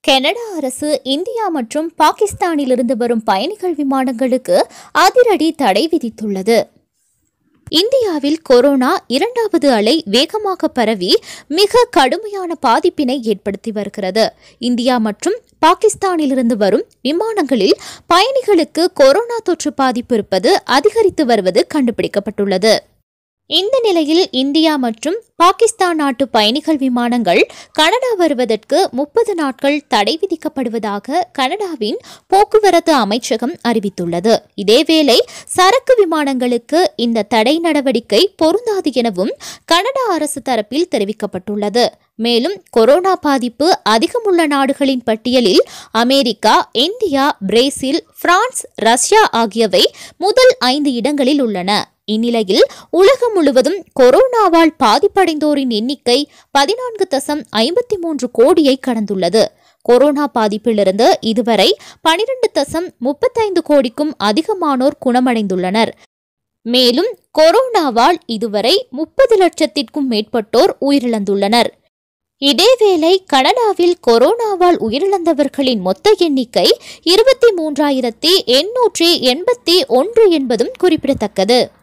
Canada அரசு India மற்றும் பாகிஸ்தானிலிருந்து வரும் பயணிகள் விமானங்களுக்கு அதிரடி தடை விதித்துள்ளது இந்தியாவில் கொரோனா இரண்டாவது அலை வேகமாக பரவி மிக கடுமையான பாதிப்பினை ஏற்படுத்தி வருகிறது இந்தியா மற்றும் பாகிஸ்தானிலிருந்து வரும் விமானங்களில் பயணிகளுக்கு கொரோனா தொற்று பாதிப்பு இருப்பது அதிகரித்து வருவது கண்டுபிடிக்கப்பட்டுள்ளது இந்த நிலையில் இந்தியா மற்றும் பாகிஸ்தான் நாட்டு பயணிகள் விமானங்கள் கனடா வருவதற்கு முப்பது நாட்கள் தடை விதிக்கப்படுவதாக கனடாவின் போக்குவரத்து அமைச்சகம் அறிவித்துள்ளது இதேவேளை சரக்கு விமானங்களுக்கு இந்த தடை நடவடிக்கை பொருந்தாது எனவும் கனடா அரசு தரப்பில் தெரிவிக்கப்பட்டுள்ளது மேலும் கொரோனா பாதிப்பு அதிகமுள்ள நாடுகளின் பட்டியலில் America India Brazil France Russia ஆகியவை முதல் ஐந்து இடங்களில் உள்ளன இந்நிலையில் உலகம் முழுவதும் கொரோனாவால் பாதிப்படைந்தோரின் எண்ணிக்கை பதினான்கு தசம் ஐம்பத்தி மூன்று கோடியை கடந்துள்ளது கொரோனா பாதிப்பிலிருந்து இதுவரை பனிரெண்டு தசம் முப்பத்தைந்து கோடிக்கும் அதிகமானோர் குணமடைந்துள்ளனர் மேலும் கொரோனாவால் இதுவரை முப்பது லட்சத்திற்கும் மேற்பட்டோர் உயிரிழந்துள்ளனர் இதேவேளை கனடாவில் கொரோனாவால் உயிரிழந்தவர்களின் மொத்த எண்ணிக்கை இருபத்தி மூன்றாயிரத்தி எண்ணூற்றி எண்பத்தி ஒன்று என்பதும் குறிப்பிடத்தக்கது